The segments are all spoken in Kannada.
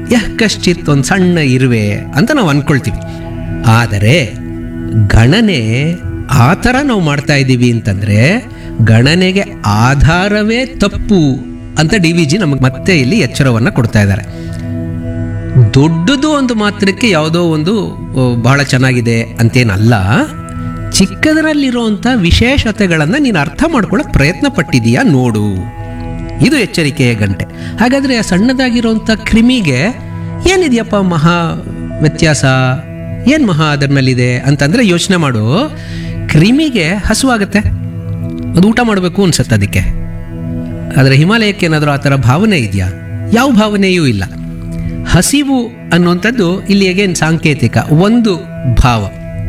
ಯಹ ಕಶ್ಚಿತ್ ಒಂದು ಸಣ್ಣ ಇರುವೆ ಅಂತ ನಾವು ಅಂದ್ಕೊಳ್ತೀವಿ ಆದರೆ ಗಣನೆ ಆ ಥರ ನಾವು ಮಾಡ್ತಾ ಇದ್ದೀವಿ ಅಂತಂದರೆ ಗಣನೆಗೆ ಆಧಾರವೇ ತಪ್ಪು ಅಂತ ಡಿ ವಿ ಜಿ ನಮಗೆ ಮತ್ತೆ ಇಲ್ಲಿ ಎಚ್ಚರವನ್ನು ಕೊಡ್ತಾ ಇದ್ದಾರೆ ದೊಡ್ಡದು ಒಂದು ಮಾತ್ರಕ್ಕೆ ಯಾವುದೋ ಒಂದು ಓ, ಬಹಳ ಚೆನ್ನಾಗಿದೆ ಅಂತೇನಲ್ಲ ಚಿಕ್ಕದರಲ್ಲಿರುವಂಥ ವಿಶೇಷತೆಗಳನ್ನು ನೀನು ಅರ್ಥ ಮಾಡ್ಕೊಳ್ಳೋಕೆ ಪ್ರಯತ್ನ ಪಟ್ಟಿದೀಯಾ ನೋಡು ಇದು ಎಚ್ಚರಿಕೆಯ ಗಂಟೆ ಹಾಗಾದರೆ ಆ ಸಣ್ಣದಾಗಿರುವಂಥ ಕ್ರಿಮಿಗೆ ಏನಿದೆಯಪ್ಪ ಮಹಾ ವ್ಯತ್ಯಾಸ ಏನು ಮಹಾ ಅದರ ಮೇಲಿದೆ ಅಂತಂದರೆ ಯೋಚನೆ ಮಾಡು ಕ್ರಿಮಿಗೆ ಹಸುವಾಗತ್ತೆ ಅದು ಊಟ ಮಾಡಬೇಕು ಅನ್ಸತ್ತೆ ಅದಕ್ಕೆ ಆದರೆ ಹಿಮಾಲಯಕ್ಕೆ ಏನಾದರೂ ಆ ಥರ ಭಾವನೆ ಇದೆಯಾ ಯಾವ ಭಾವನೆಯೂ ಇಲ್ಲ ಹಸಿವು ಅನ್ನುವಂಥದ್ದು ಇಲ್ಲಿ ಹೇಗೇನು ಸಾಂಕೇತಿಕ ಒಂದು ಭಾವ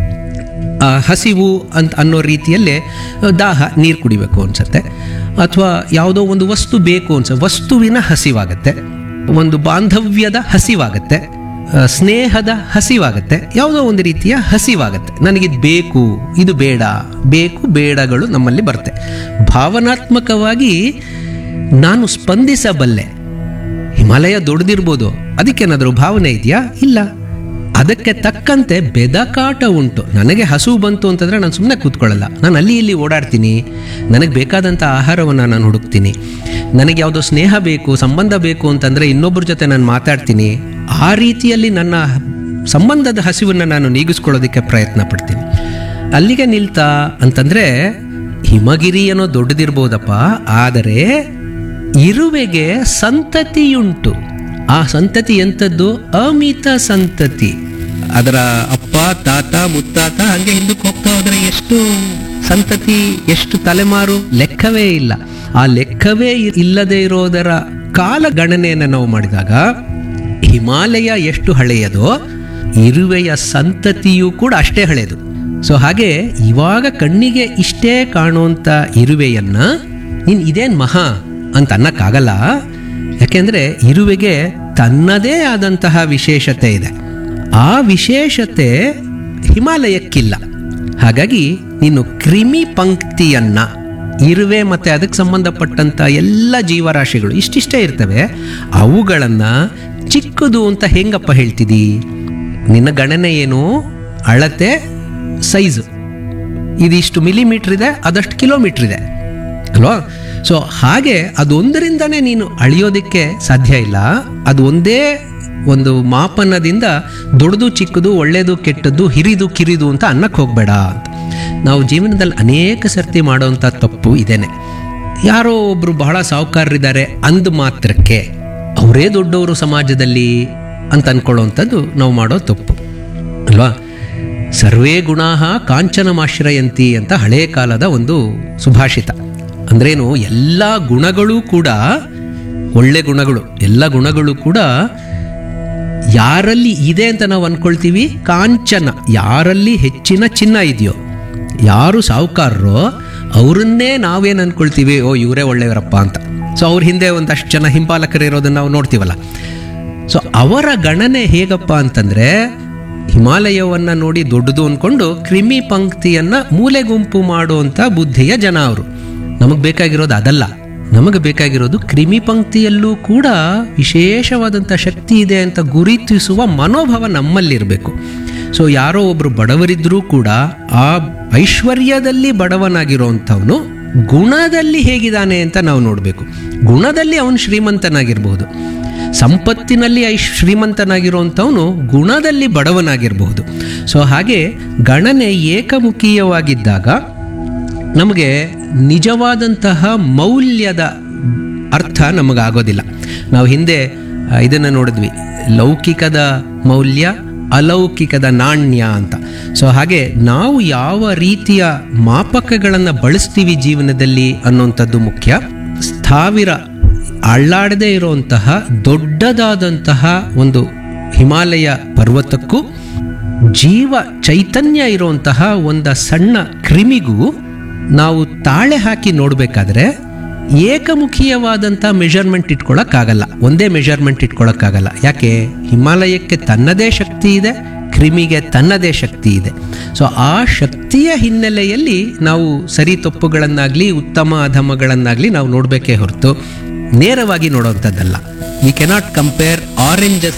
ಆ ಹಸಿವು ಅಂತ ಅನ್ನೋ ರೀತಿಯಲ್ಲೇ ದಾಹ ನೀರು ಕುಡಿಬೇಕು ಅನ್ಸುತ್ತೆ ಅಥವಾ ಯಾವುದೋ ಒಂದು ವಸ್ತು ಬೇಕು ಅನ್ಸ ವಸ್ತುವಿನ ಹಸಿವಾಗತ್ತೆ ಒಂದು ಬಾಂಧವ್ಯದ ಹಸಿವಾಗತ್ತೆ ಆ, ಸ್ನೇಹದ ಹಸಿವಾಗತ್ತೆ ಯಾವುದೋ ಒಂದು ರೀತಿಯ ಹಸಿವಾಗತ್ತೆ ನನಗಿದು ಬೇಕು ಇದು ಬೇಡ ಬೇಕು ಬೇಡಗಳು ನಮ್ಮಲ್ಲಿ ಬರುತ್ತೆ ಭಾವನಾತ್ಮಕವಾಗಿ ನಾನು ಸ್ಪಂದಿಸಬಲ್ಲೆ ಹಿಮಾಲಯ ದೊಡ್ಡದಿರ್ಬೋದು ಅದಕ್ಕೇನಾದರೂ ಭಾವನೆ ಇದೆಯಾ ಇಲ್ಲ ಅದಕ್ಕೆ ತಕ್ಕಂತೆ ಬೆದಕಾಟ ಉಂಟು ನನಗೆ ಹಸು ಬಂತು ಅಂತಂದರೆ ನಾನು ಸುಮ್ಮನೆ ಕೂತ್ಕೊಳ್ಳಲ್ಲ ನಾನು ಅಲ್ಲಿ ಇಲ್ಲಿ ಓಡಾಡ್ತೀನಿ ನನಗೆ ಬೇಕಾದಂಥ ಆಹಾರವನ್ನು ನಾನು ಹುಡುಕ್ತೀನಿ ನನಗೆ ಯಾವುದೋ ಸ್ನೇಹ ಬೇಕು ಸಂಬಂಧ ಬೇಕು ಅಂತಂದರೆ ಇನ್ನೊಬ್ಬರ ಜೊತೆ ನಾನು ಮಾತಾಡ್ತೀನಿ ಆ ರೀತಿಯಲ್ಲಿ ನನ್ನ ಸಂಬಂಧದ ಹಸಿವನ್ನು ನಾನು ನೀಗಿಸ್ಕೊಳ್ಳೋದಕ್ಕೆ ಪ್ರಯತ್ನ ಪಡ್ತೀನಿ ಅಲ್ಲಿಗೆ ನಿಲ್ತಾ ಅಂತಂದರೆ ಹಿಮಗಿರಿ ಏನೋ ದೊಡ್ಡದಿರ್ಬೋದಪ್ಪ ಆದರೆ ಇರುವೆಗೆ ಸಂತತಿಯುಂಟು ಆ ಸಂತತಿ ಎಂಥದ್ದು ಅಮಿತ ಸಂತತಿ ಅದರ ಅಪ್ಪ ತಾತ ಮುತ್ತಾತ ಹಂಗೆ ಹಿಂದಕ್ಕೆ ಹೋಗ್ತಾ ಹೋದ್ರೆ ಎಷ್ಟು ಸಂತತಿ ಎಷ್ಟು ತಲೆಮಾರು ಲೆಕ್ಕವೇ ಇಲ್ಲ ಆ ಲೆಕ್ಕವೇ ಇ- ಇಲ್ಲದೆ ಇರೋದರ ಕಾಲ ಗಣನೆಯನ್ನು ನಾವು ಮಾಡಿದಾಗ ಹಿಮಾಲಯ ಎಷ್ಟು ಹಳೆಯದೋ ಇರುವೆಯ ಸಂತತಿಯೂ ಕೂಡ ಅಷ್ಟೇ ಹಳೆಯದು ಸೊ ಹಾಗೆ ಇವಾಗ ಕಣ್ಣಿಗೆ ಇಷ್ಟೇ ಕಾಣುವಂಥ ಇರುವೆಯನ್ನ ನೀನು ಇದೇನು ಮಹಾ ಅಂತ ಅನ್ನಕ್ಕಾಗಲ್ಲ ಯಾಕೆಂದರೆ ಇರುವೆಗೆ ತನ್ನದೇ ಆದಂತಹ ವಿಶೇಷತೆ ಇದೆ ಆ ವಿಶೇಷತೆ ಹಿಮಾಲಯಕ್ಕಿಲ್ಲ ಹಾಗಾಗಿ ನೀನು ಕ್ರಿಮಿ ಪಂಕ್ತಿಯನ್ನ ಇರುವೆ ಮತ್ತು ಅದಕ್ಕೆ ಸಂಬಂಧಪಟ್ಟಂಥ ಎಲ್ಲ ಜೀವರಾಶಿಗಳು ಇಷ್ಟಿಷ್ಟೇ ಇರ್ತವೆ ಅವುಗಳನ್ನು ಚಿಕ್ಕದು ಅಂತ ಹೆಂಗಪ್ಪ ಹೇಳ್ತಿದ್ದೀ ನಿನ್ನ ಗಣನೆ ಏನು ಅಳತೆ ಸೈಜು ಇದಿಷ್ಟು ಮಿಲಿಮೀಟ್ರ್ ಇದೆ ಅದಷ್ಟು ಕಿಲೋಮೀಟ್ರ್ ಇದೆ ಅಲ್ವಾ ಸೊ ಹಾಗೆ ಅದೊಂದರಿಂದನೇ ನೀನು ಅಳಿಯೋದಕ್ಕೆ ಸಾಧ್ಯ ಇಲ್ಲ ಅದು ಒಂದೇ ಒಂದು ಮಾಪನದಿಂದ ದೊಡ್ಡದು ಚಿಕ್ಕದು ಒಳ್ಳೆಯದು ಕೆಟ್ಟದ್ದು ಹಿರಿದು ಕಿರಿದು ಅಂತ ಅನ್ನಕ್ಕೆ ಹೋಗಬೇಡ ಅಂತ ನಾವು ಜೀವನದಲ್ಲಿ ಅನೇಕ ಸರ್ತಿ ಮಾಡೋವಂಥ ತಪ್ಪು ಇದೇನೆ ಯಾರೋ ಒಬ್ಬರು ಬಹಳ ಸಾಹುಕಾರರಿದ್ದಾರೆ ಅಂದ ಮಾತ್ರಕ್ಕೆ ಅವರೇ ದೊಡ್ಡವರು ಸಮಾಜದಲ್ಲಿ ಅಂತ ಅನ್ಕೊಳ್ಳೋವಂಥದ್ದು ನಾವು ಮಾಡೋ ತಪ್ಪು ಅಲ್ವಾ ಸರ್ವೇ ಗುಣಾಹ ಕಾಂಚನಮಾಶ್ರಯಂತಿ ಅಂತ ಹಳೇ ಕಾಲದ ಒಂದು ಸುಭಾಷಿತ ಅಂದ್ರೇನು ಎಲ್ಲ ಗುಣಗಳು ಕೂಡ ಒಳ್ಳೆ ಗುಣಗಳು ಎಲ್ಲ ಗುಣಗಳು ಕೂಡ ಯಾರಲ್ಲಿ ಇದೆ ಅಂತ ನಾವು ಅನ್ಕೊಳ್ತೀವಿ ಕಾಂಚನ ಯಾರಲ್ಲಿ ಹೆಚ್ಚಿನ ಚಿನ್ನ ಇದೆಯೋ ಯಾರು ಸಾಹುಕಾರರೋ ಅವರನ್ನೇ ನಾವೇನು ಅನ್ಕೊಳ್ತೀವಿ ಓ ಇವರೇ ಒಳ್ಳೆಯವರಪ್ಪ ಅಂತ ಸೊ ಅವ್ರ ಹಿಂದೆ ಒಂದಷ್ಟು ಜನ ಹಿಂಪಾಲಕರು ಇರೋದನ್ನ ನಾವು ನೋಡ್ತೀವಲ್ಲ ಸೊ ಅವರ ಗಣನೆ ಹೇಗಪ್ಪ ಅಂತಂದ್ರೆ ಹಿಮಾಲಯವನ್ನು ನೋಡಿ ದೊಡ್ಡದು ಅಂದ್ಕೊಂಡು ಕ್ರಿಮಿ ಪಂಕ್ತಿಯನ್ನ ಮೂಲೆ ಗುಂಪು ಮಾಡುವಂಥ ಬುದ್ಧಿಯ ಜನ ಅವರು ನಮಗೆ ಬೇಕಾಗಿರೋದು ಅದಲ್ಲ ನಮಗೆ ಬೇಕಾಗಿರೋದು ಕ್ರಿಮಿ ಪಂಕ್ತಿಯಲ್ಲೂ ಕೂಡ ವಿಶೇಷವಾದಂಥ ಶಕ್ತಿ ಇದೆ ಅಂತ ಗುರುತಿಸುವ ಮನೋಭಾವ ನಮ್ಮಲ್ಲಿರಬೇಕು ಸೊ ಯಾರೋ ಒಬ್ಬರು ಬಡವರಿದ್ದರೂ ಕೂಡ ಆ ಐಶ್ವರ್ಯದಲ್ಲಿ ಬಡವನಾಗಿರೋವಂಥವನು ಗುಣದಲ್ಲಿ ಹೇಗಿದ್ದಾನೆ ಅಂತ ನಾವು ನೋಡಬೇಕು ಗುಣದಲ್ಲಿ ಅವನು ಶ್ರೀಮಂತನಾಗಿರ್ಬೋದು ಸಂಪತ್ತಿನಲ್ಲಿ ಐ ಶ್ರೀಮಂತನಾಗಿರುವಂಥವನು ಗುಣದಲ್ಲಿ ಬಡವನಾಗಿರಬಹುದು ಸೊ ಹಾಗೆ ಗಣನೆ ಏಕಮುಖೀಯವಾಗಿದ್ದಾಗ ನಮಗೆ ನಿಜವಾದಂತಹ ಮೌಲ್ಯದ ಅರ್ಥ ನಮಗಾಗೋದಿಲ್ಲ ನಾವು ಹಿಂದೆ ಆ, ಇದನ್ನು ನೋಡಿದ್ವಿ ಲೌಕಿಕದ ಮೌಲ್ಯ ಅಲೌಕಿಕದ ನಾಣ್ಯ ಅಂತ ಸೊ ಹಾಗೆ ನಾವು ಯಾವ ರೀತಿಯ ಮಾಪಕಗಳನ್ನು ಬಳಸ್ತೀವಿ ಜೀವನದಲ್ಲಿ ಅನ್ನುವಂಥದ್ದು ಮುಖ್ಯ ಸ್ಥಾವಿರ ಅಳ್ಳಾಡದೇ ಇರುವಂತಹ ದೊಡ್ಡದಾದಂತಹ ಒಂದು ಹಿಮಾಲಯ ಪರ್ವತಕ್ಕೂ ಜೀವ ಚೈತನ್ಯ ಇರುವಂತಹ ಒಂದು ಸಣ್ಣ ಕ್ರಿಮಿಗೂ ನಾವು ತಾಳೆ ಹಾಕಿ ನೋಡಬೇಕಾದ್ರೆ ಏಕಮುಖೀಯವಾದಂಥ ಮೆಷರ್ಮೆಂಟ್ ಇಟ್ಕೊಳ್ಳೋಕ್ಕಾಗಲ್ಲ ಒಂದೇ ಮೆಷರ್ಮೆಂಟ್ ಇಟ್ಕೊಳ್ಳೋಕ್ಕಾಗಲ್ಲ ಯಾಕೆ ಹಿಮಾಲಯಕ್ಕೆ ತನ್ನದೇ ಶಕ್ತಿ ಇದೆ ಕ್ರಿಮಿಗೆ ತನ್ನದೇ ಶಕ್ತಿ ಇದೆ ಸೊ ಆ ಶಕ್ತಿಯ ಹಿನ್ನೆಲೆಯಲ್ಲಿ ನಾವು ಸರಿ ತಪ್ಪುಗಳನ್ನಾಗಲಿ ಉತ್ತಮ ಅಧಮಗಳನ್ನಾಗಲಿ ನಾವು ನೋಡಬೇಕೇ ಹೊರತು ನೇರವಾಗಿ ನೋಡುವಂಥದ್ದಲ್ಲ ವಿ ಕೆನಾಟ್ ಕಂಪೇರ್ ಆರೆಂಜಸ್